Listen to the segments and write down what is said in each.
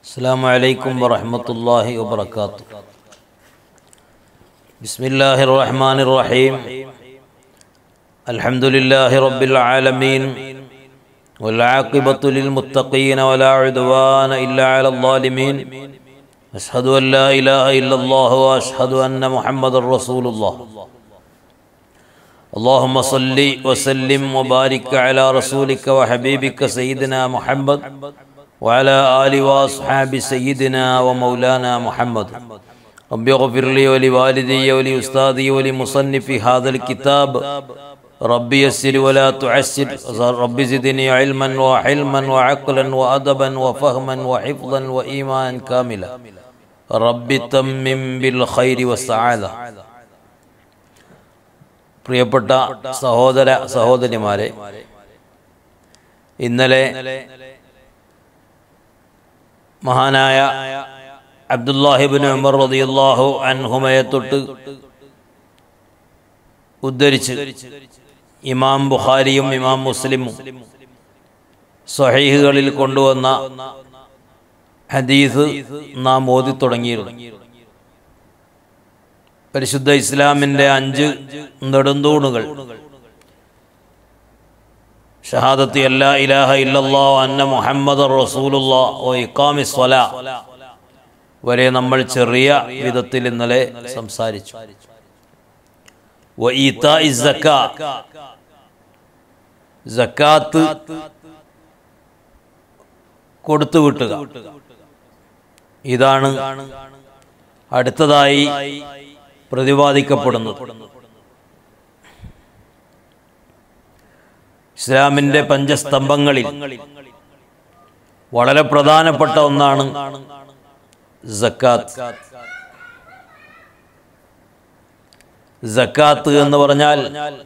السلام عليكم ورحمة الله وبركاته بسم الله الرحمن الرحيم الحمد لله رب العالمين والعاقبة للمتقين ولا عدوان إلا على الظالمين أشهد أن لا إله إلا الله وأشهد أن محمد رسول الله اللهم صل وسلم وبارك على رسولك وحبيبك سيدنا محمد وعلى آل وأصحاب سيدنا ومولانا محمد رب اغفر لي ولوالدي ولأستاذي ولمصنف هذا الكتاب رب يسر ولا تعسر رب زدني علما وحلما وعقلا وأدبا وفهما وحفظا وإيمانا كاملا رب تمم بالخير والسعادة പ്രിയപ്പെട്ട സഹോദര സഹോദരിമാരെ ഇന്നലെ മഹാനായ അബ്ദുല്ലാഹിബിൻ ഉമർ റളിയല്ലാഹു അൻഹുമയെ തൊട്ട് ഉദ്ധരിച്ച് ഇമാം ബുഖാരിയും ഇമാം മുസ്ലിമും സ്വഹീഹുകളിൽ കൊണ്ടുവന്ന ഹദീസ് നാം ഓതി തുടങ്ങിയിരുന്നു പരിശുദ്ധ ഇസ്ലാമിന്റെ അഞ്ച് നെടുന്തൂണുകൾ ഷഹാദത്തി അല്ലാ ഇലാഹ ഇല്ലല്ലാ അന്ന മുഹമ്മദ് റസൂലുല്ലാ ഓ ഇക്കാമി സ്വല വരെ നമ്മൾ ചെറിയ വിധത്തിൽ ഇന്നലെ സംസാരിച്ചു ജക്കാത്ത് കൊടുത്തു വിട്ടുക ഇതാണ് അടുത്തതായി പ്രതിപാദിക്കപ്പെടുന്നത് ഇസ്ലാമിന്റെ പഞ്ചസ്തംഭങ്ങളിൽ വളരെ പ്രധാനപ്പെട്ട ഒന്നാണ് ജക്കാത്ത് ജക്കാത്ത് എന്ന് പറഞ്ഞാൽ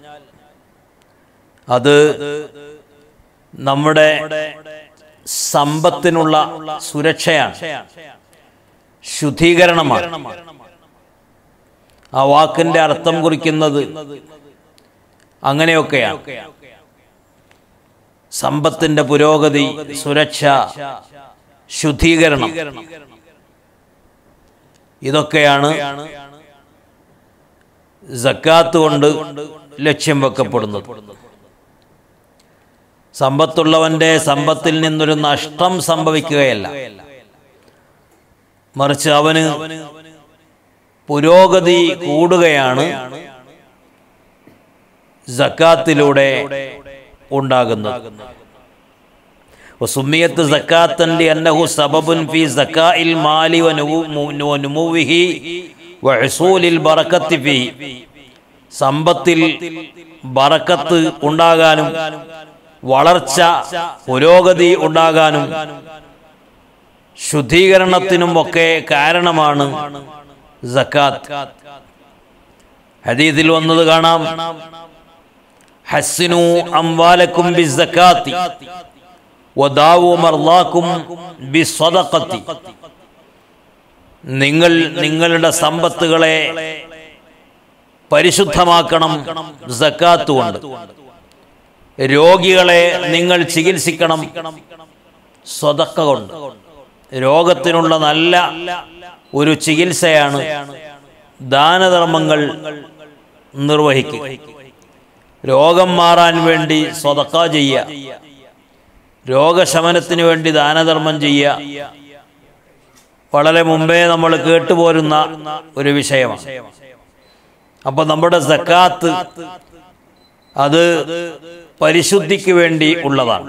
അത് നമ്മുടെ സമ്പത്തിനുള്ള സുരക്ഷയാണ് ശുദ്ധീകരണമാണ് ആ വാക്കിന്റെ അർത്ഥം കുറിക്കുന്നത് അങ്ങനെയൊക്കെയാണ് സമ്പത്തിന്റെ പുരോഗതി സുരക്ഷ ശുദ്ധീകരണം ഇതൊക്കെയാണ് ജക്കാത്ത് കൊണ്ട് ലക്ഷ്യം വെക്കപ്പെടുന്നത് സമ്പത്തുള്ളവന്റെ സമ്പത്തിൽ നിന്നൊരു നഷ്ടം സംഭവിക്കുകയല്ല മറിച്ച് അവന് പുരോഗതി കൂടുകയാണ് ജക്കാത്തിലൂടെ ഉണ്ടാകുന്നത് وسميت زكاة لأنه سبب في زكاء المال ونموه وحصول البركة فيه സമ്പത്തിൽ ബറക്കത്ത് ഉണ്ടാകാനും വളർച്ച പുരോഗതി ഉണ്ടാകാനും ശുദ്ധീകരണത്തിനും ഒക്കെ കാരണമാണ് സക്കാത്ത് ഹദീദിൽ വന്നത് കാണാം ഹസ്സിനു അംവാലക്കും ബിസ്സക്കാത്തി വദാവു മർലാക്കും ബിസ്സദഖത്തി നിങ്ങൾ നിങ്ങളുടെ സമ്പത്തുകളെ പരിശുദ്ധമാക്കണം സക്കാത്ത് കൊണ്ട് രോഗികളെ നിങ്ങൾ ചികിത്സിക്കണം സ്വതക്ക കൊണ്ട് രോഗത്തിനുള്ള നല്ല ഒരു ചികിത്സയാണ് ദാനധർമ്മങ്ങൾ നിർവഹിക്കുക രോഗം മാറാൻ വേണ്ടി സ്വതക്ക ചെയ്യുക രോഗശമനത്തിന് വേണ്ടി ദാനധർമ്മം ചെയ്യുക വളരെ മുമ്പേ നമ്മൾ കേട്ടുപോരുന്ന ഒരു വിഷയമാണ് അപ്പൊ നമ്മുടെ സക്കാത്ത് അത് പരിശുദ്ധിക്ക് വേണ്ടി ഉള്ളതാണ്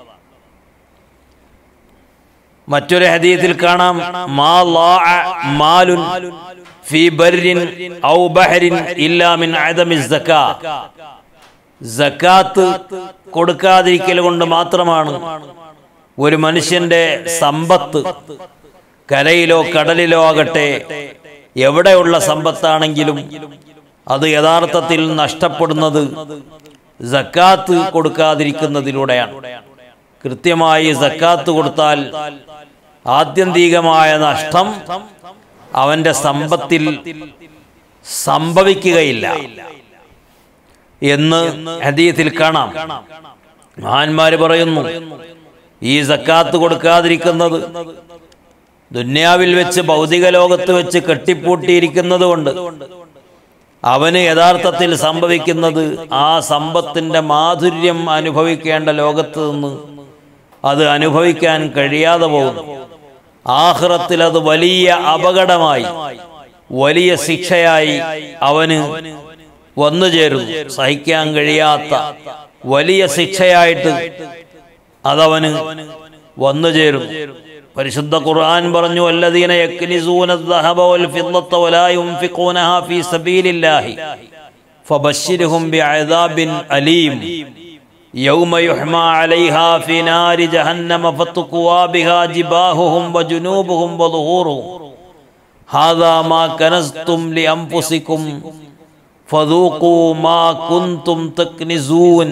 മറ്റൊരു ഹദീത്തിൽ കാണാം മാ മാലുൻ ഫീ ബർരിൻ ഔ ബഹരിൻ ഇല്ലാ മിൻ അദമി സക്കാ സക്കാത്ത് കൊടുക്കാതിരിക്കൽ കൊണ്ട് മാത്രമാണ് ഒരു മനുഷ്യന്റെ സമ്പത്ത് കരയിലോ കടലിലോ ആകട്ടെ എവിടെയുള്ള സമ്പത്താണെങ്കിലും അത് യഥാർത്ഥത്തിൽ നഷ്ടപ്പെടുന്നത് സക്കാത്ത് കൊടുക്കാതിരിക്കുന്നതിലൂടെയാണ് കൃത്യമായി സക്കാത്ത് കൊടുത്താൽ ആത്യന്തികമായ നഷ്ടം അവന്റെ സമ്പത്തിൽ സംഭവിക്കുകയില്ല എന്ന് ഹദീത്തിൽ കാണാം മഹാന്മാര് പറയുന്നു ഈ സക്കാത്ത് കൊടുക്കാതിരിക്കുന്നത് ദുന്യാവിൽ വെച്ച് ഭൗതിക ലോകത്ത് വെച്ച് കെട്ടിപ്പൂട്ടിയിരിക്കുന്നത് കൊണ്ട് അവന് യഥാർത്ഥത്തിൽ സംഭവിക്കുന്നത് ആ സമ്പത്തിന്റെ മാധുര്യം അനുഭവിക്കേണ്ട ലോകത്ത് നിന്ന് അത് അനുഭവിക്കാൻ കഴിയാതെ പോകുന്നു ആഹ്റത്തിൽ അത് വലിയ അപകടമായി വലിയ ശിക്ഷയായി അവന് വന്നു ചേരുന്നു സഹിക്കാൻ കഴിയാത്ത വലിയ ശിക്ഷയായിട്ട് അതവന് വന്നു ചേരും പരിശുദ്ധ ഖുർആൻ പറഞ്ഞു അല്ലദീന യക്നിസൂന الذهب والفضة ولا ينفقونها في سبيل الله فبشرهم بعذاب أليم يوم يحمى عليها في نار جهنم فتقوى بها جباههم وجنوبهم وظهورهم هذا ما كنزتم لأنفسكم فذوقوا ما كنتم تكنزون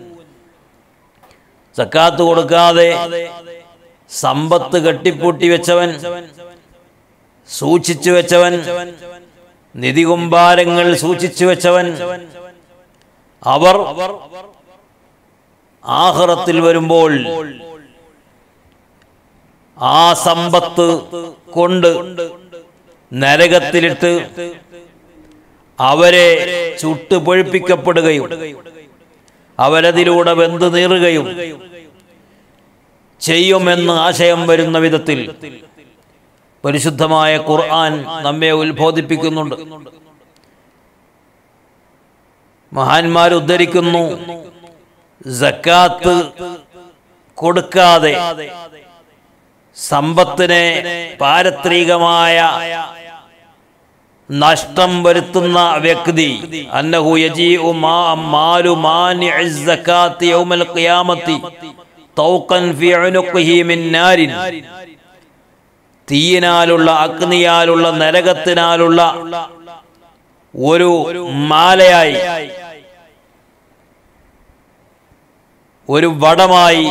സക്കാത്ത് കൊടുക്കാതെ സമ്പത്ത് കെട്ടിപ്പൂട്ടി വെച്ചവൻ സൂക്ഷിച്ചു വെച്ചവൻ നിധികുംഭാരങ്ങൾ സൂക്ഷിച്ചു വെച്ചവൻ അവർ ആഹ്റത്തിൽ വരുമ്പോൾ ആ സമ്പത്ത് കൊണ്ട് നരകത്തിലിട്ട് അവരെ ചുട്ടു പൊഴിപ്പിക്കപ്പെടുകയും അവരതിലൂടെ വെന്ത് നീറുകയും ചെയ്യുമെന്ന് ആശയം വരുന്ന വിധത്തിൽ പരിശുദ്ധമായ ഖുർആൻ നമ്മെ ഉത്ബോധിപ്പിക്കുന്നുണ്ട് മഹാന്മാർ ഉദ്ധരിക്കുന്നു സക്കാത്ത് കൊടുക്കാതെ സമ്പത്തിനെ പാരത്രികമായ നഷ്ടം വരുത്തുന്ന വ്യക്തി അന്നഹു യജീഉ മാ മാലു മാനിഇ സക്കാത്തി യൗമൽ ഖിയാമത്തി തൗഖൻ ഫി ഉനുഖിഹി മിൻ നാരിൻ തീയിനാലുള്ള അഗ്നിയാലുള്ള നരകത്തിനാലുള്ള ഒരു മാലയായി ഒരു വടമായി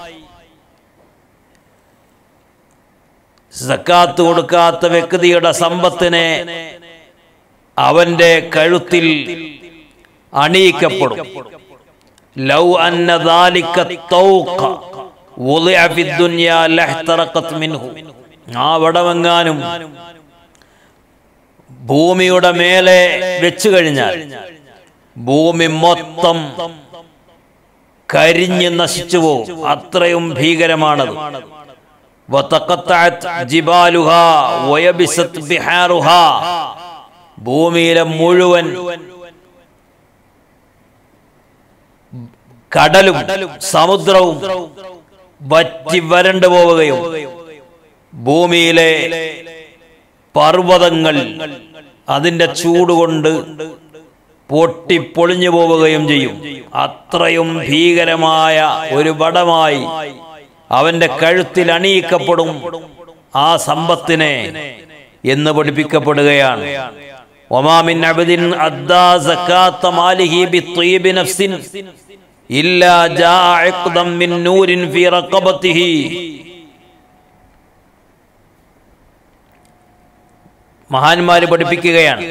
സക്കാത്ത് കൊടുക്കാത്ത വ്യക്തിയുടെ സമ്പത്തിനെ അവന്റെ കഴുത്തിൽ അണിയിക്കപ്പെടും ലൗ അന്ന ദാലിക തൗഖ വുളിഅ ഫിദ്ദുനിയ ലഹ്തറഖത് മിൻഹു ആ വടമെങ്ങാനും ഭൂമിയുടെ മേലെ വെച്ചു കഴിഞ്ഞാൽ ഭൂമി മൊത്തം കരിഞ്ഞ് നശിച്ചു പോകും അത്രയും ഭീകരമാണത് വതഖത്തഅത് ജിബാലുഹാ വയബിസത് ബിഹാറുഹാ ഭൂമിയിലെ മുഴുവൻ കടലും സമുദ്രവും വറ്റി വരണ്ടു പോവുകയും ഭൂമിയിലെ പർവ്വതങ്ങൾ അതിന്റെ ചൂടുകൊണ്ട് പൊട്ടിപ്പൊളിഞ്ഞു പോവുകയും ചെയ്യും അത്രയും ഭീകരമായ ഒരു വടമായി അവന്റെ കഴുത്തിൽ അണിയിക്കപ്പെടും ആ സമ്പത്തിനെ എന്ന് പഠിപ്പിക്കപ്പെടുകയാണ് ഒമാമിൻ അബദിൻ അദ്ദാ സക്കാത്ത മാലിഹി ബിത്വീബി നഫ്സിൻ ഇല്ലാ ജാഅ ഇഖ്ദം മിൻ നൂരിൻ ഫീ റഖബത്തിഹി മഹാന്മാര് പഠിപ്പിക്കുകയാണ്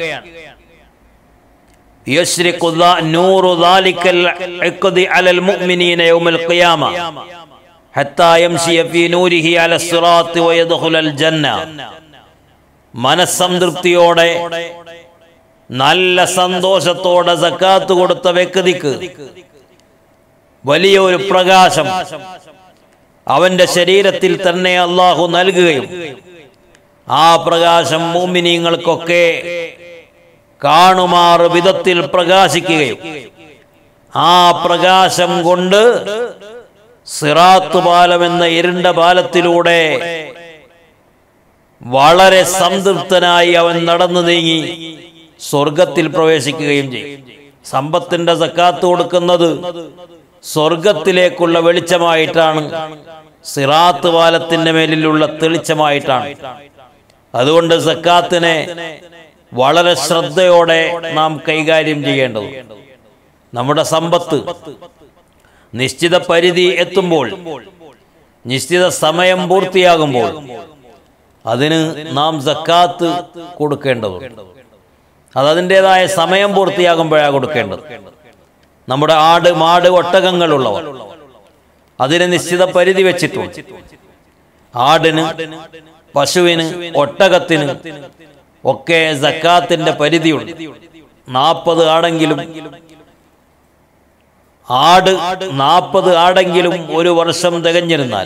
يشرق نور ذلك العقد على المؤمنين يوم القيامة حتى يمشي في نوره على الصراط ويدخل الجنة മനസ്സംതൃപ്തിയോടെ നല്ല സന്തോഷത്തോടെ സക്കാത്ത് കൊടുത്ത വ്യക്തിക്ക് വലിയ ഒരു പ്രകാശം അവന്റെ ശരീരത്തിൽ തന്നെ അള്ളാഹു നൽകുകയും ആ പ്രകാശം മൂമിനീങ്ങൾക്കൊക്കെ കാണുമാറ് വിധത്തിൽ പ്രകാശിക്കുകയും ആ പ്രകാശം കൊണ്ട് സിറാത്ത് പാലം എന്ന ഇരുണ്ട പാലത്തിലൂടെ വളരെ സംതൃപ്തനായി അവൻ നടന്നു നീങ്ങി സ്വർഗത്തിൽ പ്രവേശിക്കുകയും ചെയ്യും സമ്പത്തിന്റെ സക്കാത്ത് കൊടുക്കുന്നത് സ്വർഗത്തിലേക്കുള്ള വെളിച്ചമായിട്ടാണ് സിറാത്ത് പാലത്തിന്റെ മേലിലുള്ള തെളിച്ചമായിട്ടാണ് അതുകൊണ്ട് സക്കാത്തിനെ വളരെ ശ്രദ്ധയോടെ നാം കൈകാര്യം ചെയ്യേണ്ടത് നമ്മുടെ സമ്പത്ത് നിശ്ചിത പരിധി എത്തുമ്പോൾ നിശ്ചിത സമയം പൂർത്തിയാകുമ്പോൾ അതിന് നാം സക്കാത്ത് കൊടുക്കേണ്ടതുണ്ട് അത് അതിൻ്റെതായ സമയം പൂർത്തിയാകുമ്പോഴാണ് കൊടുക്കേണ്ടത് നമ്മുടെ ആട് മാട് ഒട്ടകങ്ങളുള്ളവർ അതിന് നിശ്ചിത പരിധി വെച്ചിട്ടുണ്ട് ആടിന് പശുവിന് ഒട്ടകത്തിന് ഒക്കെ സക്കാത്തിന്റെ പരിധിയുണ്ട് നാൽപ്പത് ആടെങ്കിലും ആട് നാൽപ്പത് ആടെങ്കിലും ഒരു വർഷം തികഞ്ഞിരുന്നാൽ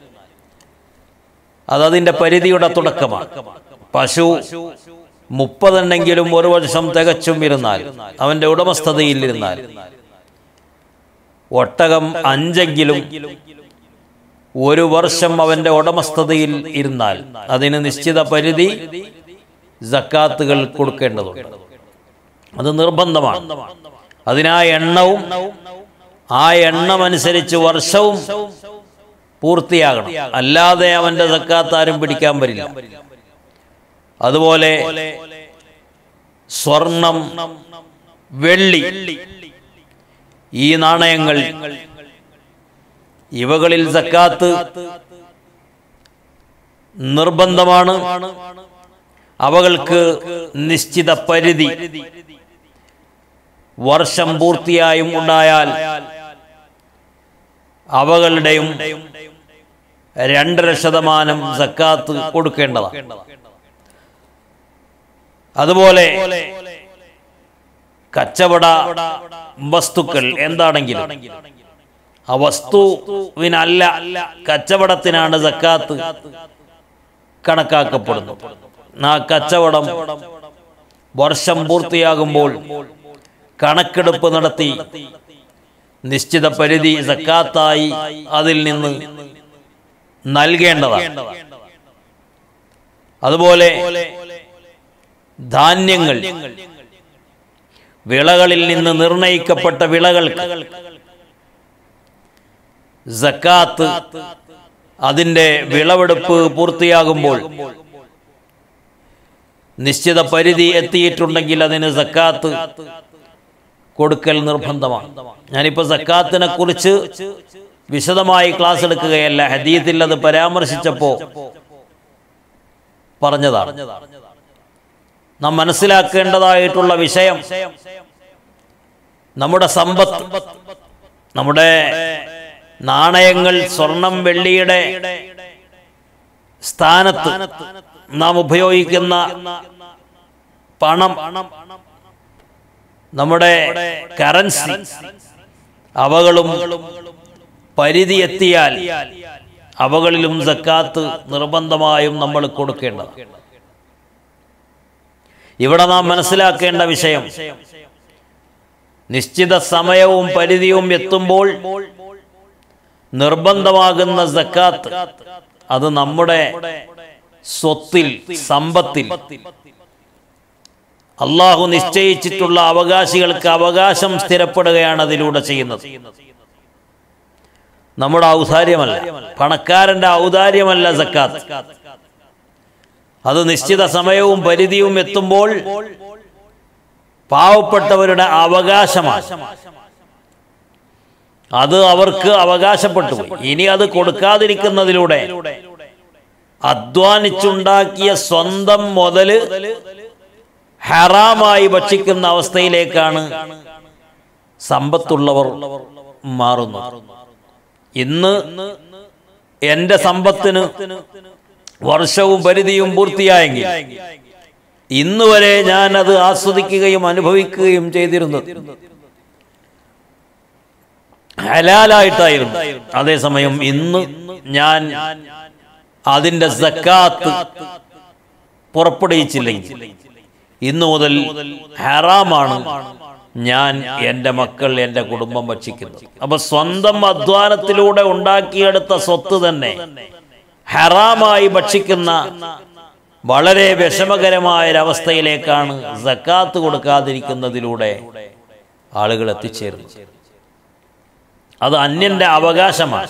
അതതിന്റെ പരിധിയുടെ തുടക്കമാണ് പശു മുപ്പതുണ്ടെങ്കിലും ഒരു വർഷം തികച്ചും ഇരുന്നാൽ അവന്റെ ഉടമസ്ഥതയിൽ ഇരുന്നാൽ ഒട്ടകം അഞ്ചെങ്കിലും ഒരു വർഷം അവന്റെ ഉടമസ്ഥതയിൽ ഇരുന്നാൽ അതിന് നിശ്ചിത പരിധി ജക്കാത്തുകൾ കൊടുക്കേണ്ടതുണ്ട് അത് നിർബന്ധമാണ് അതിനാ എണ്ണവും ആ എണ്ണമനുസരിച്ച് വർഷവും പൂർത്തിയാകണം അല്ലാതെ അവന്റെ സക്കാത്ത് ആരും പിടിക്കാൻ പറ്റില്ല അതുപോലെ സ്വർണം വെള്ളി ഈ നാണയങ്ങൾ ഇവകളിൽ സക്കാത്ത് നിർബന്ധമാണ് അവകൾക്ക് നിശ്ചിത പരിധി വർഷം പൂർത്തിയായും ഉണ്ടായാൽ അവകളുടെയും രണ്ടര ശതമാനം സക്കാത്ത് കൊടുക്കേണ്ടതാണ് അതുപോലെ കച്ചവട വസ്തുക്കൾ എന്താണെങ്കിലും ആ വസ്തുവിനല്ല കച്ചവടത്തിനാണ് സക്കാത്ത് കണക്കാക്കപ്പെടുന്നത് ആ കച്ചവടം വർഷം പൂർത്തിയാകുമ്പോൾ കണക്കെടുപ്പ് നടത്തി നിശ്ചിത പരിധി സക്കാത്തായി അതിൽ നിന്ന് നൽകേണ്ടതാണ് അതുപോലെ ധാന്യങ്ങൾ വിളകളിൽ നിന്ന് നിർണയിക്കപ്പെട്ട വിളകൾക്ക് സക്കാത്ത് അതിന്റെ വിളവെടുപ്പ് പൂർത്തിയാകുമ്പോൾ നിശ്ചിത പരിധി എത്തിയിട്ടുണ്ടെങ്കിൽ അതിന് സക്കാത്ത് കൊടുക്കൽ നിർബന്ധമാണ് ഞാനിപ്പോൾ സക്കാത്തിനെ കുറിച്ച് വിശദമായി ക്ലാസ് എടുക്കുകയല്ല ഹദീത്തിൽ അത് പരാമർശിച്ചപ്പോ പറഞ്ഞതാണ് നാം മനസ്സിലാക്കേണ്ടതായിട്ടുള്ള വിഷയം നമ്മുടെ സമ്പത്ത് നമ്മുടെ നാണയങ്ങൾ സ്വർണം വെള്ളിയുടെ സ്ഥാനത്ത് നാം ഉപയോഗിക്കുന്ന പണം നമ്മുടെ കറൻസി അവകളും പരിധി എത്തിയാൽ അവകളിലും സക്കാത്ത് നിർബന്ധമായും നമ്മൾ കൊടുക്കേണ്ടത് ഇവിടെ നാം മനസ്സിലാക്കേണ്ട വിഷയം നിശ്ചിത സമയവും പരിധിയും എത്തുമ്പോൾ നിർബന്ധമാകുന്ന സക്കാത്ത് അത് നമ്മുടെ സ്വത്തിൽ സമ്പത്തിൽ അള്ളാഹു നിശ്ചയിച്ചിട്ടുള്ള അവകാശികൾക്ക് അവകാശം സ്ഥിരപ്പെടുകയാണ് അതിലൂടെ ചെയ്യുന്നത് നമ്മുടെ ഔദാര്യമല്ല പണക്കാരന്റെ ഔദാര്യമല്ല സക്കാത്ത് അത് നിശ്ചിത സമയവും പരിധിയും എത്തുമ്പോൾ പാവപ്പെട്ടവരുടെ അവകാശമാണ് അത് അവർക്ക് അവകാശപ്പെട്ടു ഇനി അത് കൊടുക്കാതിരിക്കുന്നതിലൂടെ അധ്വാനിച്ചുണ്ടാക്കിയ സ്വന്തം മുതല് ഹറാമായി ഭക്ഷിക്കുന്ന അവസ്ഥയിലേക്കാണ് സമ്പത്തുള്ളവർ മാറുന്നത് ഇന്ന് എന്റെ സമ്പത്തിന് വർഷവും പരിധിയും പൂർത്തിയായെങ്കിൽ ഇന്ന് വരെ ഞാൻ അത് ആസ്വദിക്കുകയും അനുഭവിക്കുകയും ചെയ്തിരുന്നത് ഹലാലായിട്ടായിരുന്നു അതേസമയം ഇന്ന് ഞാൻ അതിന്റെ സക്കാത്ത് പുറപ്പെടുവിച്ചില്ലെങ്കിൽ ഇന്നു മുതൽ ഹറാമാണ് ഞാൻ എൻ്റെ മക്കൾ എൻ്റെ കുടുംബം ഭക്ഷിക്കുന്നത് അപ്പൊ സ്വന്തം അധ്വാനത്തിലൂടെ ഉണ്ടാക്കിയെടുത്ത സ്വത്ത് തന്നെ ഹറാമായി ഭക്ഷിക്കുന്ന വളരെ വിഷമകരമായ ഒരവസ്ഥയിലേക്കാണ് സക്കാത്ത് കൊടുക്കാതിരിക്കുന്നതിലൂടെ ആളുകൾ എത്തിച്ചേരുന്നത് അത് അന്യന്റെ അവകാശമാണ്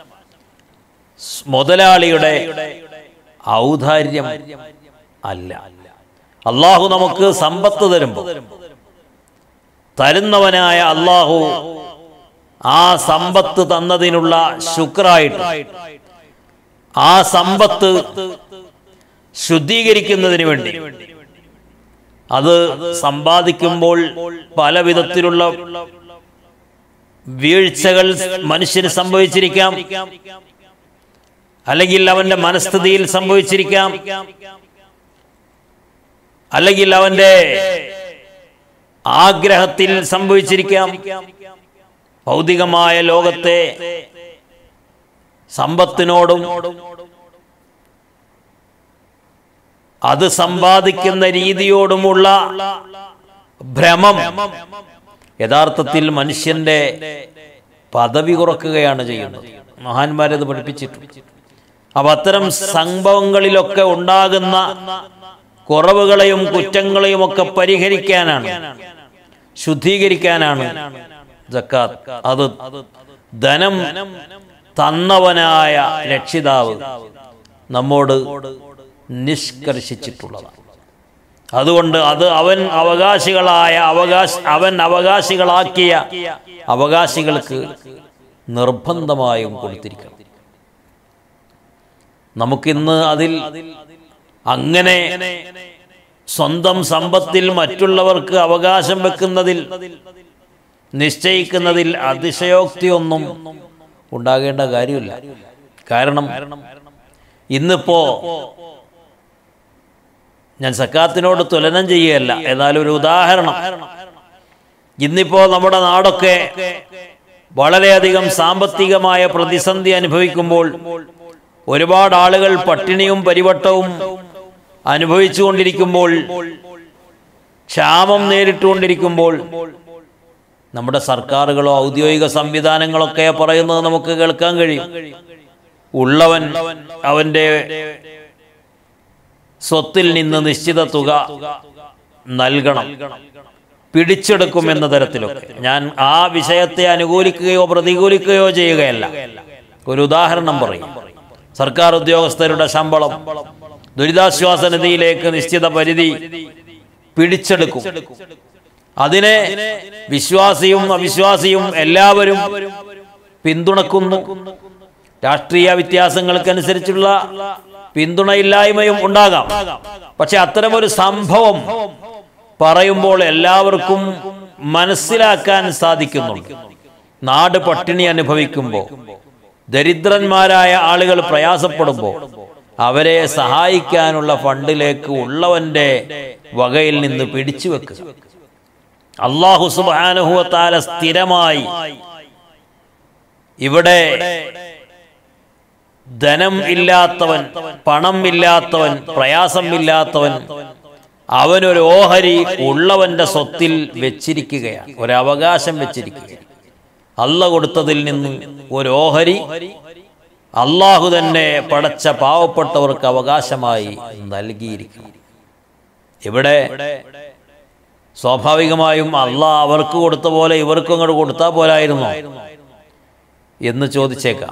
മുതലാളിയുടെ ഔദാര്യം അല്ല അള്ളാഹു നമുക്ക് സമ്പത്ത് തരുമ്പോൾ തരുന്നവനായ അള്ളാഹു ആ സമ്പത്ത് തന്നതിനുള്ള ശുക്രായിട്ട് ആ സമ്പത്ത് ശുദ്ധീകരിക്കുന്നതിന് വേണ്ടി അത് സമ്പാദിക്കുമ്പോൾ പല വിധത്തിലുള്ള വീഴ്ചകൾ മനുഷ്യന് സംഭവിച്ചിരിക്കാം അല്ലെങ്കിൽ അവന്റെ മനസ്ഥിതിയിൽ സംഭവിച്ചിരിക്കാം അല്ലെങ്കിൽ അവന്റെ ആഗ്രഹത്തിൽ സംഭവിച്ചിരിക്കാം ഭൗതികമായ ലോകത്തെ സമ്പത്തിനോടും അത് സമ്പാദിക്കുന്ന രീതിയോടുമുള്ള ഭ്രമം യഥാർത്ഥത്തിൽ മനുഷ്യന്റെ പദവി കുറക്കുകയാണ് ചെയ്യുന്നത് മഹാന്മാരത് പഠിപ്പിച്ചിട്ടുണ്ട് അപ്പൊ അത്തരം സംഭവങ്ങളിലൊക്കെ ഉണ്ടാകുന്ന കുറവുകളെയും കുറ്റങ്ങളെയും ഒക്കെ പരിഹരിക്കാനാണ് ശുദ്ധീകരിക്കാനാണ് ജക്കാത്ത് അത് ധനം തന്നവനായ രക്ഷിതാവ് നമ്മോട് നിഷ്കർഷിച്ചിട്ടുള്ളതാണ് അതുകൊണ്ട് അത് അവൻ അവകാശികളായ അവകാശ അവൻ അവകാശികളാക്കിയ അവകാശികൾക്ക് നിർബന്ധമായും കൊടുത്തിരിക്കണം നമുക്കിന്ന് അതിൽ അങ്ങനെ സ്വന്തം സമ്പത്തിൽ മറ്റുള്ളവർക്ക് അവകാശം വെക്കുന്നതിൽ നിശ്ചയിക്കുന്നതിൽ അതിശയോക്തിയൊന്നും ഉണ്ടാകേണ്ട കാര്യമില്ല കാരണം ഇന്നിപ്പോ ഞാൻ സക്കാത്തിനോട് തുലനം ചെയ്യുകയല്ല എന്നാൽ ഒരു ഉദാഹരണം ഇന്നിപ്പോ നമ്മുടെ നാടൊക്കെ വളരെയധികം സാമ്പത്തികമായ പ്രതിസന്ധി അനുഭവിക്കുമ്പോൾ ഒരുപാട് ആളുകൾ പട്ടിണിയും പരിവട്ടവും അനുഭവിച്ചുകൊണ്ടിരിക്കുമ്പോൾ ക്ഷാമം നേരിട്ടുകൊണ്ടിരിക്കുമ്പോൾ നമ്മുടെ സർക്കാരുകളോ ഔദ്യോഗിക സംവിധാനങ്ങളൊക്കെ പറയുന്നത് നമുക്ക് കേൾക്കാൻ കഴിയും ഉള്ളവൻ അവന്റെ സ്വത്തിൽ നിന്ന് നിശ്ചിത തുക നൽകണം പിടിച്ചെടുക്കും എന്ന തരത്തിലൊക്കെ ഞാൻ ആ വിഷയത്തെ അനുകൂലിക്കുകയോ പ്രതികൂലിക്കുകയോ ചെയ്യുകയല്ല ഒരു ഉദാഹരണം പറയും സർക്കാർ ഉദ്യോഗസ്ഥരുടെ ശമ്പളം ദുരിതാശ്വാസ നിധിയിലേക്ക് നിശ്ചിത പരിധി പിടിച്ചെടുക്കും അതിനെ വിശ്വാസിയും അവിശ്വാസിയും എല്ലാവരും പിന്തുണക്കുന്നു രാഷ്ട്രീയ വ്യത്യാസങ്ങൾക്കനുസരിച്ചുള്ള പിന്തുണയില്ലായ്മയും ഉണ്ടാകാം പക്ഷെ അത്തരമൊരു സംഭവം പറയുമ്പോൾ എല്ലാവർക്കും മനസ്സിലാക്കാൻ സാധിക്കുന്നുണ്ട് നാട് പട്ടിണി അനുഭവിക്കുമ്പോൾ ദരിദ്രന്മാരായ ആളുകൾ പ്രയാസപ്പെടുമ്പോൾ അവരെ സഹായിക്കാനുള്ള ഫണ്ടിലേക്ക് ഉള്ളവന്റെ വകയിൽ നിന്ന് പിടിച്ചു വെക്കുക അള്ളാഹു സുബാനുഹുവത്താല സ്ഥിരമായി ഇവിടെ ധനം ഇല്ലാത്തവൻ പണം ഇല്ലാത്തവൻ പ്രയാസം ഇല്ലാത്തവൻ അവനൊരു ഓഹരി ഉള്ളവന്റെ സ്വത്തിൽ വെച്ചിരിക്കുകയാണ് ഒരവകാശം വെച്ചിരിക്കുകയാണ് അല്ല കൊടുത്തതിൽ നിന്ന് ഒരു ഓഹരി അള്ളാഹു തന്നെ പടച്ച പാവപ്പെട്ടവർക്ക് അവകാശമായി നൽകിയിരിക്കുന്നു ഇവിടെ സ്വാഭാവികമായും അള്ളാഹ് അവർക്ക് കൊടുത്ത പോലെ ഇവർക്കും അങ്ങോട്ട് കൊടുത്താൽ പോലായിരുന്നോ എന്ന് ചോദിച്ചേക്കാം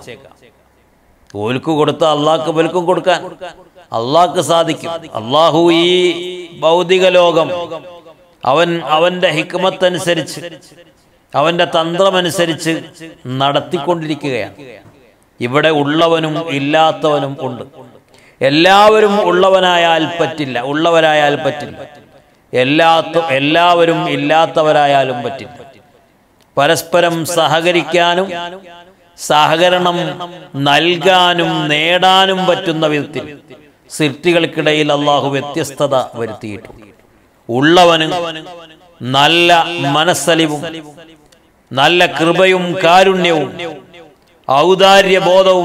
ഓൽക്ക് കൊടുത്ത അള്ളാഹ്ക്ക് ഇവർക്കും കൊടുക്കാൻ അള്ളാഹ്ക്ക് സാധിക്കും അള്ളാഹു ഈ ഭൗതിക ലോകം അവൻ അവന്റെ ഹിക്മത്തനുസരിച്ച് അവന്റെ തന്ത്രമനുസരിച്ച് നടത്തിക്കൊണ്ടിരിക്കുകയാണ് ഇവിടെ ഉള്ളവനും ഇല്ലാത്തവനും ഉണ്ട് എല്ലാവരും ഉള്ളവനായാൽ പറ്റില്ല ഉള്ളവരായാൽ പറ്റില്ല എല്ലാത്ത എല്ലാവരും ഇല്ലാത്തവരായാലും പറ്റില്ല പരസ്പരം സഹകരിക്കാനും സഹകരണം നൽകാനും നേടാനും പറ്റുന്ന വിധത്തിൽ സൃഷ്ടികൾക്കിടയിൽ അള്ളാഹു വ്യത്യസ്തത വരുത്തിയിട്ടുണ്ട് ഉള്ളവന് നല്ല മനസ്സലിവും നല്ല കൃപയും കാരുണ്യവും ഔദാര്യബോധവും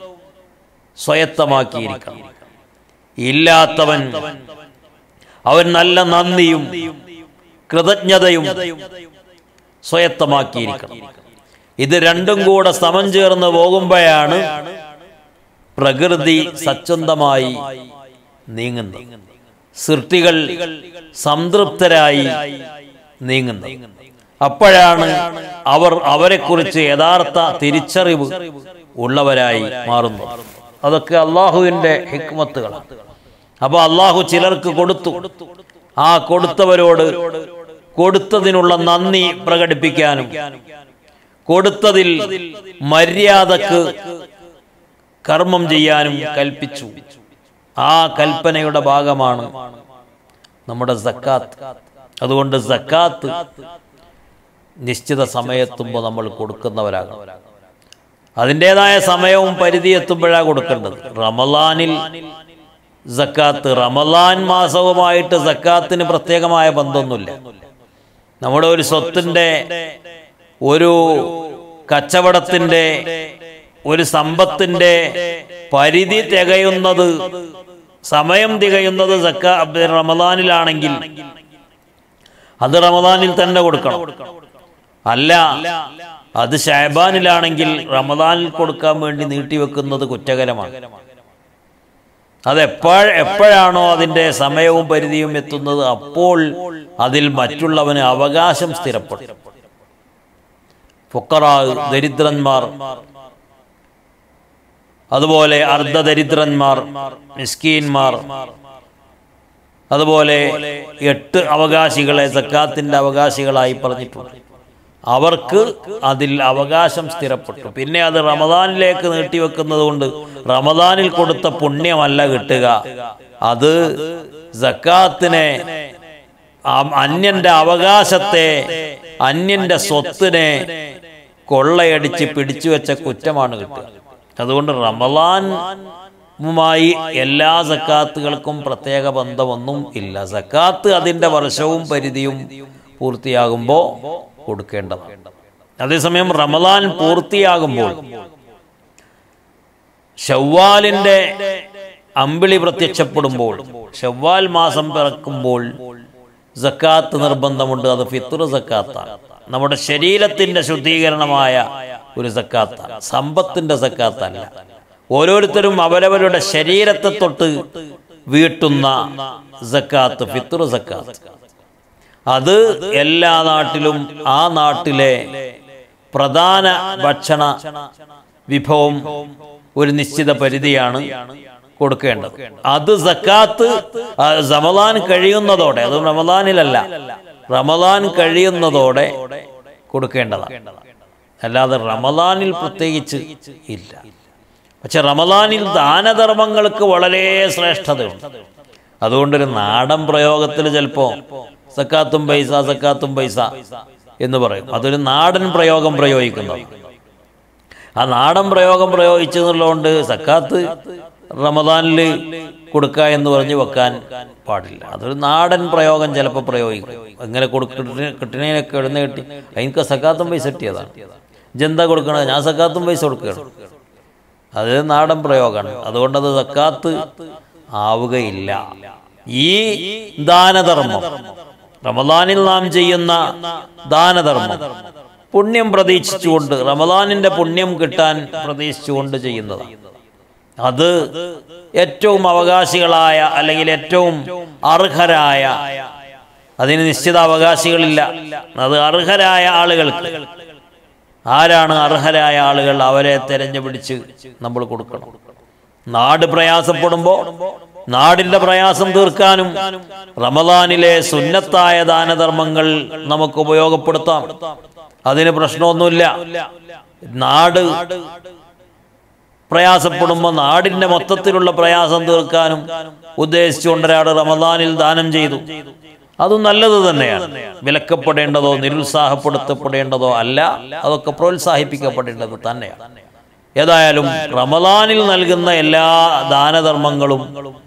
സ്വയത്തമാക്കിയിരിക്കണം ഇല്ലാത്തവൻ അവൻ നല്ല നന്ദിയും കൃതജ്ഞതയും സ്വയത്തമാക്കിയിരിക്കണം ഇത് രണ്ടും കൂടെ സമം ചേർന്ന് പോകുമ്പോഴാണ് പ്രകൃതി സച്ചന്തമായി നീങ്ങുന്നത് സൃഷ്ടികൾ സംതൃപ്തരായി നീങ്ങുന്നത് അപ്പോഴാണ് അവർ അവരെക്കുറിച്ച് യഥാർത്ഥ തിരിച്ചറിവ് ഉള്ളവരായി മാറുന്നു അതൊക്കെ അള്ളാഹുവിന്റെ ഹിക്മത്തുകളാണ് അപ്പൊ അള്ളാഹു ചിലർക്ക് കൊടുത്തു ആ കൊടുത്തവരോട് കൊടുത്തതിനുള്ള നന്ദി പ്രകടിപ്പിക്കാനും കൊടുത്തതിൽ മര്യാദക്ക് കർമ്മം ചെയ്യാനും കൽപ്പിച്ചു ആ കൽപ്പനയുടെ ഭാഗമാണ് നമ്മുടെ സക്കാത്ത് അതുകൊണ്ട് സക്കാത്ത് നിശ്ചിത സമയത്തുമ്പോൾ നമ്മൾ കൊടുക്കുന്നവരാകണം അതിൻ്റെതായ സമയവും പരിധി എത്തുമ്പോഴാണ് കൊടുക്കേണ്ടത് റമലാനിൽ സക്കാത്ത് റമലാൻ മാസവുമായിട്ട് സക്കാത്തിന് പ്രത്യേകമായ ബന്ധമൊന്നുമില്ല നമ്മുടെ ഒരു സ്വത്തിൻ്റെ ഒരു കച്ചവടത്തിൻ്റെ ഒരു സമ്പത്തിൻ്റെ പരിധി തികയുന്നത് സമയം തികയുന്നത് സക്ക റമദാനിലാണെങ്കിൽ അത് റമദാനിൽ തന്നെ കൊടുക്കണം അല്ല അത് ഷാബാനിലാണെങ്കിൽ റമദാനിൽ കൊടുക്കാൻ വേണ്ടി നീട്ടിവെക്കുന്നത് കുറ്റകരമാണ് അത് എപ്പോഴ എപ്പോഴാണോ അതിൻ്റെ സമയവും പരിധിയും എത്തുന്നത് അപ്പോൾ അതിൽ മറ്റുള്ളവന് അവകാശം സ്ഥിരപ്പെടും ഫുക്കറാ ദരിദ്രന്മാർ അതുപോലെ അർദ്ധദരിദ്രന്മാർ മിസ്കീന്മാർ അതുപോലെ എട്ട് അവകാശികളെ സക്കാത്തിന്റെ അവകാശികളായി പറഞ്ഞിട്ടുണ്ട് അവർക്ക് അതിൽ അവകാശം സ്ഥിരപ്പെട്ടു പിന്നെ അത് റമദാനിലേക്ക് നീട്ടിവെക്കുന്നത് കൊണ്ട് റമദാനിൽ കൊടുത്ത പുണ്യമല്ല കിട്ടുക അത് സക്കാത്തിനെ ആ- അന്യന്റെ അവകാശത്തെ അന്യന്റെ സ്വത്തിനെ കൊള്ളയടിച്ച് പിടിച്ചു വെച്ച കുറ്റമാണ് കിട്ടുക അതുകൊണ്ട് റമലാനുമായി എല്ലാ സക്കാത്തുകൾക്കും പ്രത്യേക ബന്ധമൊന്നും ഇല്ല സക്കാത്ത് അതിൻ്റെ വർഷവും പരിധിയും പൂർത്തിയാകുമ്പോൾ കൊടുക്കേണ്ടതാണ് അതേസമയം റമലാൻ പൂർത്തിയാകുമ്പോൾ ഷവ്വാലിന്റെ അമ്പിളി പ്രത്യക്ഷപ്പെടുമ്പോൾ ഷവ്വാൽ മാസം പിറക്കുമ്പോൾ സക്കാത്ത് നിർബന്ധമുണ്ട് അത് ഫിത്തുർ സക്കാത്താണ് നമ്മുടെ ശരീരത്തിന്റെ ശുദ്ധീകരണമായ ഒരു സക്കാത്താണ് സമ്പത്തിന്റെ സക്കാത്തല്ല ഓരോരുത്തരും അവരവരുടെ ശരീരത്തെ തൊട്ട് വീട്ടുന്ന സക്കാത്ത് ഫിത്തുർ സക്കാത്ത് അത് എല്ലാ നാട്ടിലും ആ നാട്ടിലെ പ്രധാന ഭക്ഷണ വിഭവം ഒരു നിശ്ചിത പരിധിയാണ് കൊടുക്കേണ്ടത് അത് സക്കാത്ത് ആ, റമദാൻ കഴിയുന്നതോടെ അത് റമദാനിലല്ല റമദാൻ കഴിയുന്നതോടെ കൊടുക്കേണ്ടതാണ് അല്ലാതെ റമദാനിൽ പ്രത്യേകിച്ച് ഇല്ല പക്ഷെ റമദാനിൽ ദാനധർമ്മങ്ങൾക്ക് വളരെ ശ്രേഷ്ഠതയുണ്ട് അതുകൊണ്ടൊരു നാടൻ പ്രയോഗത്തിൽ ചിലപ്പോ സക്കാത്തും പൈസ സക്കാത്തും പൈസ എന്ന് പറയും അതൊരു നാടൻ പ്രയോഗം പ്രയോഗിക്കുന്നത് ആ നാടൻ പ്രയോഗം പ്രയോഗിച്ചെന്നുള്ളതുകൊണ്ട് സക്കാത്ത് റമദാനിൽ കൊടുക്കുക എന്ന് പറഞ്ഞ് വെക്കാൻ പാടില്ല അതൊരു നാടൻ പ്രയോഗം ചിലപ്പോൾ പ്രയോഗിക്കും എങ്ങനെ കൊടുക്കുന്ന കിട്ടണേനൊക്കെ എഴുന്ന കിട്ടി എനിക്ക് സക്കാത്തും പൈസ കിട്ടിയതാണ് ജന്ത കൊടുക്കണത് ഞാൻ സക്കാത്തും പൈസ കൊടുക്കുകയാണ് അത് നാടൻ പ്രയോഗമാണ് അതുകൊണ്ട് അത് സക്കാത്ത് ആവുകയില്ല ഈ ദാനധർമ്മം റമദാനിൽ നാം ചെയ്യുന്ന ദാനധർമ്മം പുണ്യം പ്രതീക്ഷിച്ചുകൊണ്ട് റമദാനിന്റെ പുണ്യം കിട്ടാൻ പ്രതീക്ഷിച്ചുകൊണ്ട് ചെയ്യുന്നതാണ് അത് ഏറ്റവും അവകാശികളായ അല്ലെങ്കിൽ ഏറ്റവും അർഹരായ അതിന് നിശ്ചിത അവകാശികളില്ല അത് അർഹരായ ആളുകൾക്ക് ആരാണ് അർഹരായ ആളുകൾ അവരെ തെരഞ്ഞുപിടിച്ച് നമ്മൾ കൊടുക്കണം നാട് പ്രയാസപ്പെടുമ്പോൾ നാടിന്റെ പ്രയാസം തീർക്കാനും റമദാനിലെ സുന്നത്തായ ദാനധർമ്മങ്ങൾ നമുക്ക് ഉപയോഗപ്പെടുത്താം അതിന് പ്രശ്നമൊന്നുമില്ല നാട് പ്രയാസപ്പെടുമ്പോൾ നാടിന്റെ മൊത്തത്തിലുള്ള പ്രയാസം തീർക്കാനും ഉദ്ദേശിച്ചുകൊണ്ട് ഒരാൾ റമദാനിൽ ദാനം ചെയ്തു അതും നല്ലത് തന്നെയാണ് വിലക്കപ്പെടേണ്ടതോ നിരുത്സാഹപ്പെടുത്തപ്പെടേണ്ടതോ അല്ല അതൊക്കെ പ്രോത്സാഹിപ്പിക്കപ്പെടേണ്ടത് തന്നെയാണ് ഏതായാലും റമദാനിൽ നൽകുന്ന എല്ലാ ദാനധർമ്മങ്ങളും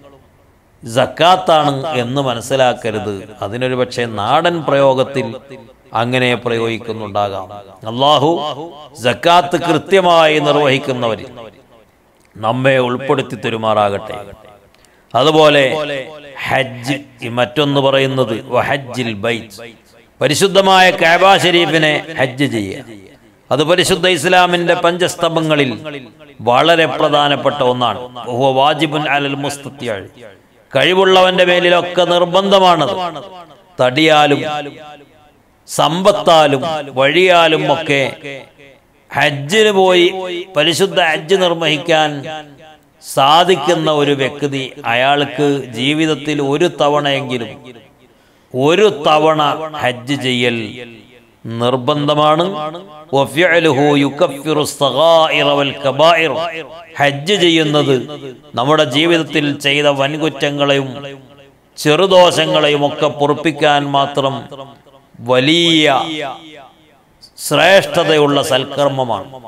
ജക്കാത്താണ് എന്ന് മനസ്സിലാക്കരുത് അതിനൊരു പക്ഷേ നാടൻ പ്രയോഗത്തിൽ അങ്ങനെ പ്രയോഗിക്കുന്നുണ്ടാകാം അള്ളാഹു ജക്കാത്ത് കൃത്യമായി നിർവഹിക്കുന്നവരിൽ നമ്മെ ഉൾപ്പെടുത്തി തരുമാറാകട്ടെ അതുപോലെ ഹജ്ജ് ഈ മറ്റൊന്ന് പറയുന്നത് വഹജ്ജിൽ ബൈത്ത് പരിശുദ്ധമായ കാബ ഷരീഫിനെ ഹജ്ജ് ചെയ്യുക അത് പരിശുദ്ധ ഇസ്ലാമിന്റെ പഞ്ചസ്തംഭങ്ങളിൽ വളരെ പ്രധാനപ്പെട്ട ഒന്നാണ് ഹുവ വാജിബുൻ അലൽ മുസ്തത്യാൾ കഴിവുള്ളവന്റെ മേലിലൊക്കെ നിർബന്ധമാണത് തടിയാലും സമ്പത്താലും വഴിയാലും ഒക്കെ ഹജ്ജിന് പോയി പരിശുദ്ധ ഹജ്ജ് നിർവഹിക്കാൻ സാധിക്കുന്ന ഒരു വ്യക്തി അയാൾക്ക് ജീവിതത്തിൽ ഒരു തവണയെങ്കിലും ഒരു തവണ ഹജ്ജ് ചെയ്യൽ നിർബന്ധമാണ് വഫിഅലുഹു യുകഫിറു الصغائر والكبائر. ഹജ്ജ് ചെയ്യുന്നത് നമ്മുടെ ജീവിതത്തിൽ ചെയ്ത വൻകുറ്റങ്ങളെയും ചെറുദോഷങ്ങളെയും ഒക്കെ പൊറുപ്പിക്കാൻ മാത്രം വലിയ ശ്രേഷ്ഠതയുള്ള സൽക്കർമ്മമാണ്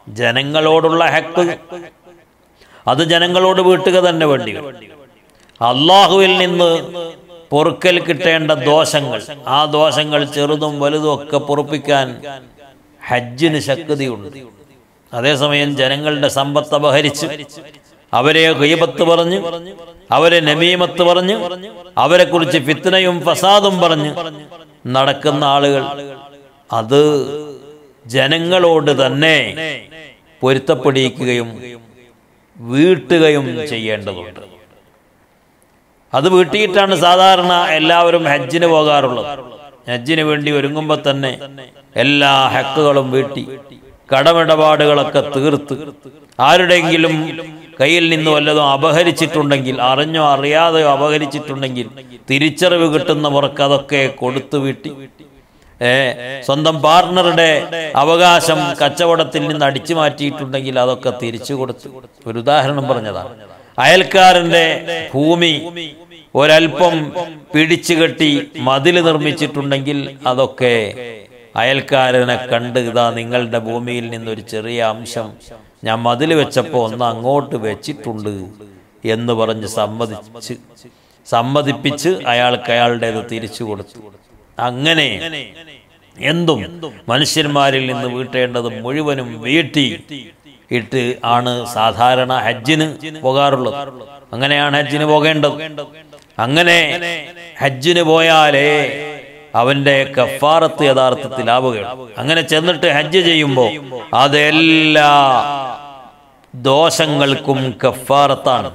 ജനങ്ങളോടുള്ള ഹക്ക് അത് ജനങ്ങളോട് വീട്ടുക തന്നെ വേണ്ടി വരും അള്ളാഹുവിൽ നിന്ന് പൊറുക്കൽ കിട്ടേണ്ട ദോഷങ്ങൾ ആ ദോഷങ്ങൾ ചെറുതും വലുതും ഒക്കെ പൊറുപ്പിക്കാൻ ഹജ്ജിന് ശക്തിയുണ്ട് അതേസമയം ജനങ്ങളുടെ സമ്പത്ത് അപഹരിച്ച് അവരെ ഗൈബത്ത് പറഞ്ഞ് അവരെ നമീമത്ത് പറഞ്ഞ് അവരെ കുറിച്ച് ഫിത്തനയും ഫസാദും പറഞ്ഞ് നടക്കുന്ന ആളുകൾ അത് ജനങ്ങളോട് തന്നെ പൊരുത്തപ്പെടിയിക്കുകയും വീട്ടുകയും ചെയ്യേണ്ടതുണ്ട് അത് വീട്ടിയിട്ടാണ് സാധാരണ എല്ലാവരും ഹജ്ജിന് പോകാറുള്ളത് ഹജ്ജിന് വേണ്ടി ഒരുങ്ങുമ്പോൾ തന്നെ എല്ലാ ഹക്കുകളും വീട്ടി കടമിടപാടുകളൊക്കെ തീർത്ത് ആരുടെയെങ്കിലും കയ്യിൽ നിന്ന് വല്ലതും അപഹരിച്ചിട്ടുണ്ടെങ്കിൽ അറിഞ്ഞോ അറിയാതെയോ അപഹരിച്ചിട്ടുണ്ടെങ്കിൽ തിരിച്ചറിവ് കിട്ടുന്ന മുറക്ക് അതൊക്കെ കൊടുത്തു വീട്ടി ഏ സ്വന്തം പാർട്ണറുടെ അവകാശം കച്ചവടത്തിൽ നിന്ന് അടിച്ചു മാറ്റിയിട്ടുണ്ടെങ്കിൽ അതൊക്കെ തിരിച്ചു കൊടുത്തു ഒരു ഉദാഹരണം പറഞ്ഞതാണ് അയൽക്കാരന്റെ ഭൂമി ഒരൽപ്പം പിടിച്ചു കെട്ടി മതില് നിർമ്മിച്ചിട്ടുണ്ടെങ്കിൽ അതൊക്കെ അയൽക്കാരനെ കണ്ട് ഇതാ നിങ്ങളുടെ ഭൂമിയിൽ നിന്നൊരു ചെറിയ അംശം ഞാൻ മതിൽ വെച്ചപ്പോൾ ഒന്ന് അങ്ങോട്ട് വെച്ചിട്ടുണ്ട് എന്ന് പറഞ്ഞ് സമ്മതിച്ച് സമ്മതിപ്പിച്ച് അയാൾക്ക് അയാളുടേത് തിരിച്ചു കൊടുത്തു അങ്ങനെ എന്തും മനുഷ്യന്മാരിൽ നിന്ന് വീട്ടേണ്ടത് മുഴുവനും വീട്ടി ഇട്ട് ആണ് സാധാരണ ഹജ്ജിന് പോകാറുള്ളത് അങ്ങനെയാണ് ഹജ്ജിന് പോകേണ്ടത് അങ്ങനെ ഹജ്ജിന് പോയാലേ അവന്റെ കഫാറത്ത് യഥാർത്ഥത്തിലാവുകയാണ് അങ്ങനെ ചെന്നിട്ട് ഹജ്ജ് ചെയ്യുമ്പോൾ അതെല്ലാ ദോഷങ്ങൾക്കും കഫാറത്താണ്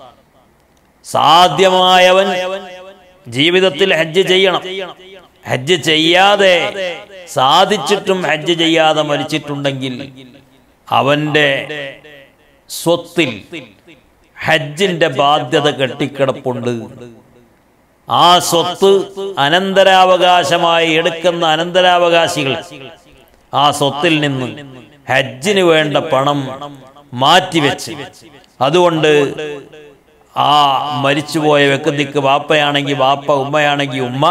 സാധ്യമായവൻ ജീവിതത്തിൽ ഹജ്ജ് ചെയ്യണം ഹജ്ജ് ചെയ്യാതെ സാധിച്ചിട്ടും ഹജ്ജ് ചെയ്യാതെ മരിച്ചിട്ടുണ്ടെങ്കിൽ അവന്റെ സ്വത്തിൽ ഹജ്ജിന്റെ ബാധ്യത കെട്ടിക്കിടപ്പുണ്ട് ആ സ്വത്ത് അനന്തരാവകാശമായി എടുക്കുന്ന അനന്തരാവകാശികൾ ആ സ്വത്തിൽ നിന്ന് ഹജ്ജിന് വേണ്ട പണം മാറ്റിവെച്ച് അതുകൊണ്ട് ആ മരിച്ചുപോയ വ്യക്തിക്ക് വാപ്പയാണെങ്കിൽ വാപ്പ ഉമ്മയാണെങ്കിൽ ഉമ്മ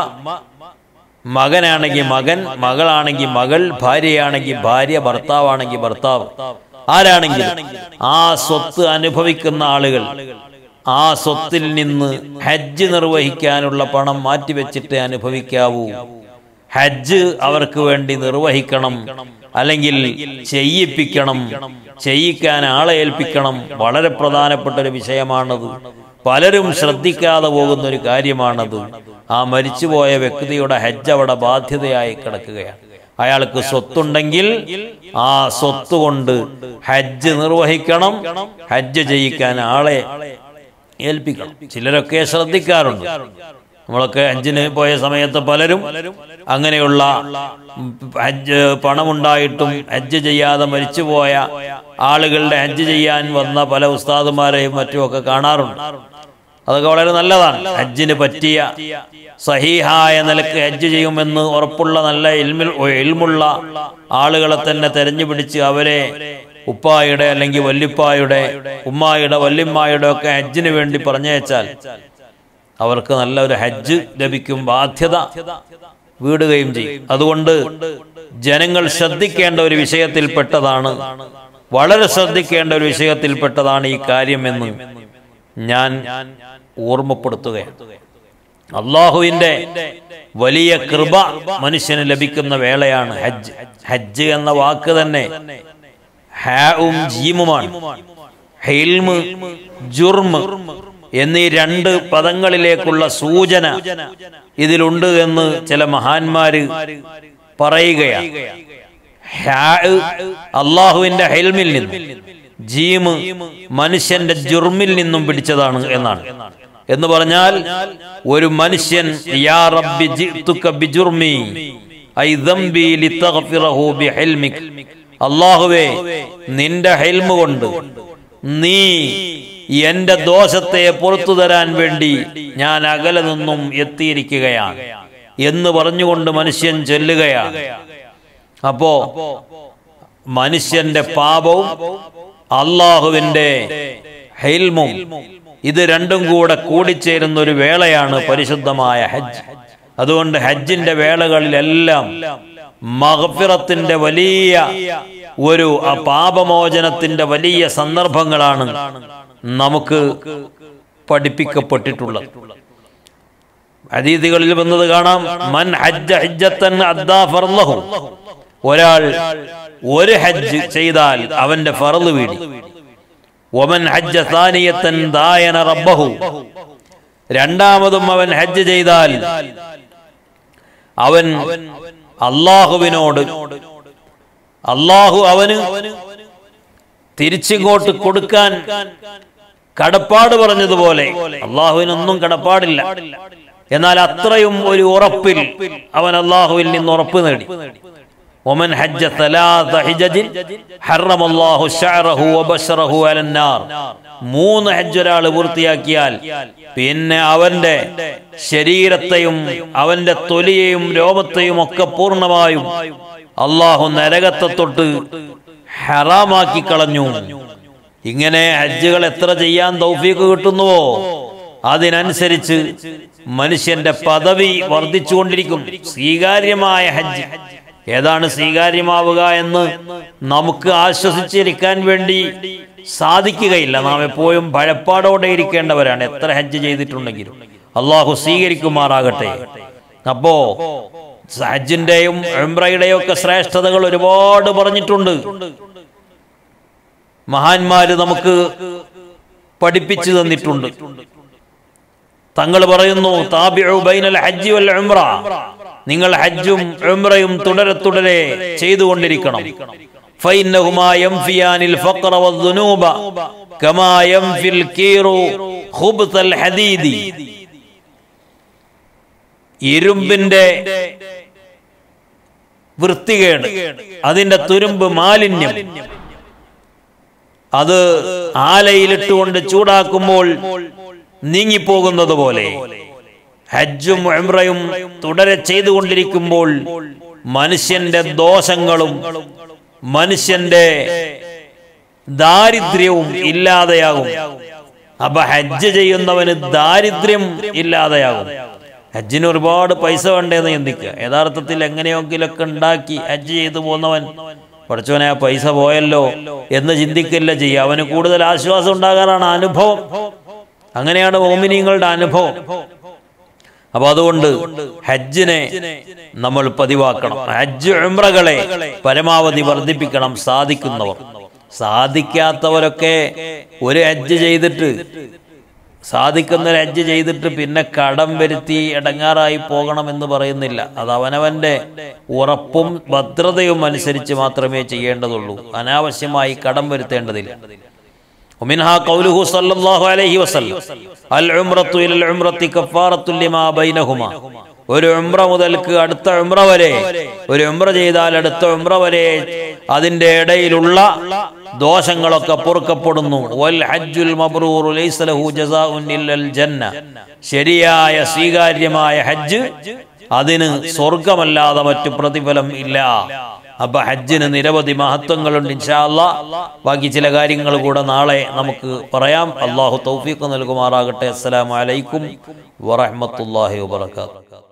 മകനാണെങ്കിൽ മകൻ മകളാണെങ്കിൽ മകൾ ഭാര്യയാണെങ്കിൽ ഭാര്യ ഭർത്താവാണെങ്കിൽ ഭർത്താവ് ആരാണെങ്കിൽ ആ സ്വത്ത് അനുഭവിക്കുന്ന ആളുകൾ ആ സ്വത്തിൽ നിന്ന് ഹജ്ജ് നിർവഹിക്കാനുള്ള പണം മാറ്റിവെച്ചിട്ട് അനുഭവിക്കാവൂ ഹജ്ജ് അവർക്ക് വേണ്ടി നിർവഹിക്കണം അല്ലെങ്കിൽ ചെയ്യിപ്പിക്കണം ചെയ്യിക്കാൻ ആളെ ഏൽപ്പിക്കണം വളരെ പ്രധാനപ്പെട്ട ഒരു വിഷയമാണത് പലരും ശ്രദ്ധിക്കാതെ പോകുന്ന ഒരു കാര്യമാണത് ആ മരിച്ചുപോയ വ്യക്തിയുടെ ഹജ്ജ് അവിടെ ബാധ്യതയായി കിടക്കുകയാണ് അയാൾക്ക് സ്വത്തുണ്ടെങ്കിൽ ആ സ്വത്ത് കൊണ്ട് ഹജ്ജ് നിർവഹിക്കണം ഹജ്ജ് ചെയ്യിക്കാൻ ആളെ ഏൽപ്പിക്കണം ചിലരൊക്കെ ശ്രദ്ധിക്കാറുണ്ട് നമ്മളൊക്കെ ഹജ്ജിന് പോയ സമയത്ത് പലരും അങ്ങനെയുള്ള ഹജ്ജ് പണമുണ്ടായിട്ടും ഹജ്ജ് ചെയ്യാതെ മരിച്ചുപോയ ആളുകളുടെ ഹജ്ജ് ചെയ്യാൻ വന്ന പല ഉസ്താദുമാരെയും മറ്റുമൊക്കെ കാണാറുണ്ട് അതൊക്കെ വളരെ നല്ലതാണ് ഹജ്ജിന് പറ്റിയ സഹീഹായ നിലക്ക് ഹജ്ജ് ചെയ്യുമെന്ന് ഉറപ്പുള്ള നല്ല ഇൽമിൽ ഇൽമുള്ള ആളുകളെ തന്നെ തെരഞ്ഞു പിടിച്ച് അവരെ ഉപ്പായുടെ അല്ലെങ്കിൽ വല്യപ്പായുടെ ഉമ്മായുടെ വല്യമ്മായുടെ ഒക്കെ ഹജ്ജിന് വേണ്ടി പറഞ്ഞയച്ചാൽ അവർക്ക് നല്ലൊരു ഹജ്ജ് ലഭിക്കും ബാധ്യത വീടുകയും ചെയ്യും അതുകൊണ്ട് ജനങ്ങൾ ശ്രദ്ധിക്കേണ്ട ഒരു വിഷയത്തിൽപ്പെട്ടതാണ് വളരെ ശ്രദ്ധിക്കേണ്ട ഒരു വിഷയത്തിൽപ്പെട്ടതാണ് ഈ കാര്യമെന്ന് ഞാൻ ഓർമ്മപ്പെടുത്തുകയാണ് അള്ളാഹുവിന്റെ വലിയ കൃപ മനുഷ്യന് ലഭിക്കുന്ന വേളയാണ് ഹജ്ജ് ഹജ്ജ് എന്ന വാക്ക് തന്നെ ഹാവും ജീമുമാണ് ഹെൽമ് ജുർമ് എന്നീ രണ്ട് പദങ്ങളിലേക്കുള്ള സൂചന ഇതിലുണ്ട് എന്ന് ചില മഹാന്മാര് പറയുകയാണ് ഹാ അള്ളാഹുവിന്റെ ഹെൽമിൽ നിന്നും ജീമ് മനുഷ്യന്റെ ജുർമിൽ നിന്നും പിടിച്ചതാണ് എന്നാണ് എന്ന് പറഞ്ഞാൽ ഒരു മനുഷ്യൻ യാ റബ്ബി ജിഅ്തുക ബിജുർമി ഐ ദംബി ലിതഗ്ഫിറഹു ബിഹിൽമിക് അല്ലാഹുവേ നിന്റെ ഹെൽമ് കൊണ്ട് നീ എന്റെ ദോഷത്തെ പുറത്തു തരാൻ വേണ്ടി ഞാൻ അകലെ നിന്നും എത്തിയിരിക്കുകയാണ് എന്ന് പറഞ്ഞുകൊണ്ട് മനുഷ്യൻ ചൊല്ലുകയാണ് അപ്പോ മനുഷ്യന്റെ പാപവും അള്ളാഹുവിന്റെ ഹെൽമും ഇത് രണ്ടും കൂടെ കൂടിച്ചേരുന്ന ഒരു വേളയാണ് പരിശുദ്ധമായ ഹജ്ജ് അതുകൊണ്ട് ഹജ്ജിന്റെ വേളകളിലെല്ലാം മഹഫിറത്തിന്റെ വലിയ ഒരു ആ പാപമോചനത്തിന്റെ വലിയ സന്ദർഭങ്ങളാണ് നമുക്ക് പഠിപ്പിക്കപ്പെട്ടിട്ടുള്ളത് അതീതികളിൽ വന്നത് കാണാം മൻ ഹജ്ജ ഹജ്ജത്തൻ അദ്ദാ ഫർലഹു ഒരാൾ ഒരു ഹജ്ജ് ചെയ്താൽ അവന്റെ ഫറല് വീടി ഒമൻ ഹജ്ജ സാനിയത്തൻ ദായന റബ്ബഹു രണ്ടാമതും അവൻ ഹജ്ജ് ചെയ്താൽ അവൻ അള്ളാഹുവിനോട് അള്ളാഹു അവന് തിരിച്ചിങ്ങോട്ട് കൊടുക്കാൻ കടപ്പാട് പറഞ്ഞതുപോലെ അള്ളാഹുവിനൊന്നും കടപ്പാടില്ല എന്നാൽ അത്രയും ഒരു ഉറപ്പിൽ അവൻ അള്ളാഹുവിൽ നിന്ന് ഉറപ്പ് നേടി ومن حج ثلاث حجج حرم الله شعره وبشره على النار മൂന്ന് ഹജ്ജ് ഒരാൾ പൂർത്തിയാക്കിയാൽ പിന്നെ അവന്റെ ശരീരത്തെയും അവന്റെ തൊലിയെയും രോമത്തെയും ഒക്കെ പൂർണ്ണമായും അള്ളാഹു നരകത്തെ തൊട്ട് ഹറാമാക്കി കളഞ്ഞു ഇങ്ങനെ ഹജ്ജുകൾ എത്ര ചെയ്യാൻ തൗഫീക്ക് കിട്ടുന്നുവോ അതിനനുസരിച്ച് മനുഷ്യന്റെ പദവി വർദ്ധിച്ചുകൊണ്ടിരിക്കും സ്വീകാര്യമായ ഹജ്ജ് ഏതാണ് സ്വീകാര്യമാവുക എന്ന് നമുക്ക് ആശ്വസിച്ചിരിക്കാൻ വേണ്ടി സാധിക്കുകയില്ല നാം എപ്പോഴും ഭയപ്പാടോടെ ഇരിക്കേണ്ടവരാണ് എത്ര ഹജ്ജ് ചെയ്തിട്ടുണ്ടെങ്കിലും അള്ളാഹു സ്വീകരിക്കുമാറാകട്ടെ അപ്പോ ഹജ്ജിന്റെയും എംബ്രയുടെയും ഒക്കെ ശ്രേഷ്ഠതകൾ ഒരുപാട് പറഞ്ഞിട്ടുണ്ട് മഹാന്മാര് നമുക്ക് പഠിപ്പിച്ചു തന്നിട്ടുണ്ട് തങ്ങൾ പറയുന്നു താബിഉ ബൈനൽ ഹജ്ജി വൽ ഉംറ നിങ്ങൾ ഹജ്ജും ഉംറയും തുടരെ തുടരെ ചെയ്തുകൊണ്ടിരിക്കണം فإنهما ينفيان الفقر والذنوب كما ينفي الكير خبث الحديد ഇരുമ്പിന്റെ വൃത്തികേട് അതിന്റെ തുരുമ്പ് മാലിന്യം അത് ആലയിലിട്ടുകൊണ്ട് ചൂടാക്കുമ്പോൾ നീങ്ങിപ്പോകുന്നത് പോലെ ഹജ്ജും ഉംറയും തുടരെ ചെയ്തുകൊണ്ടിരിക്കുമ്പോൾ മനുഷ്യന്റെ ദോഷങ്ങളും മനുഷ്യന്റെ ദാരിദ്ര്യവും ഇല്ലാതെയാകും അപ്പൊ ഹജ്ജ് ചെയ്യുന്നവന് ദാരിദ്ര്യം ഇല്ലാതെയാകും ഹജ്ജിന് ഒരുപാട് പൈസ വേണ്ടേന്ന് ചിന്തിക്കുക യഥാർത്ഥത്തിൽ എങ്ങനെയെങ്കിലൊക്കെ ഉണ്ടാക്കി ഹജ്ജ് ചെയ്തു പോന്നവൻ പഠിച്ചവനെ ആ പൈസ പോയല്ലോ എന്ന് ചിന്തിക്കില്ല ചെയ്യുക അവന് കൂടുതൽ ആശ്വാസം ഉണ്ടാകാറാണ് അനുഭവം അങ്ങനെയാണ് ഓമിനിങ്ങളുടെ അനുഭവം അപ്പൊ അതുകൊണ്ട് ഹജ്ജിനെ നമ്മൾ പതിവാക്കണം ഹജ്ജ് ഉംറകളെ പരമാവധി വർദ്ധിപ്പിക്കണം സാധിക്കുന്നവർ സാധിക്കാത്തവരൊക്കെ ഒരു ഹജ്ജ് ചെയ്തിട്ട് സാധിക്കുന്ന ഒരു ഹജ്ജ് ചെയ്തിട്ട് പിന്നെ കടം വരുത്തി ഇടങ്ങാറായി പോകണം എന്ന് പറയുന്നില്ല അത് അവനവന്റെ ഉറപ്പും ഭദ്രതയും അനുസരിച്ച് മാത്രമേ ചെയ്യേണ്ടതുള്ളൂ അനാവശ്യമായി കടം വരുത്തേണ്ടതില്ല ومنها قوله صلى الله عليه وسلم العمرة إلى العمرة كفارة لما بينهما ഒരു ഉംറ മുതൽക്ക് അടുത്ത ഉംറ വരെ ഒരു ഉംറ ചെയ്താൽ അടുത്ത ഉംറ വരെ അതിന്റെ ഇടയിലുള്ള ദോഷങ്ങളൊക്കെ പൊറുക്കപ്പെടുന്നു വൽ ഹജ്ജുൽ മബ്രൂർ ലൈസ ലഹു ജസാഉൻ ഇല്ലൽ ജന്ന ശരിയായ സ്വീകാര്യമായ ഹജ്ജ് അതിന് സ്വർഗമല്ലാതെ മറ്റു പ്രതിഫലം ഇല്ല അപ്പൊ ഹജ്ജിന് നിരവധി മഹത്വങ്ങളുണ്ട് ഇൻഷാല്ല ബാക്കി ചില കാര്യങ്ങൾ കൂടെ നാളെ നമുക്ക് പറയാം അള്ളാഹു തൗഫീഖ് നൽകുമാറാകട്ടെ അസ്സലാമു അലൈക്കും വറഹ്മത്തുള്ളാഹി വബറകാതുഹു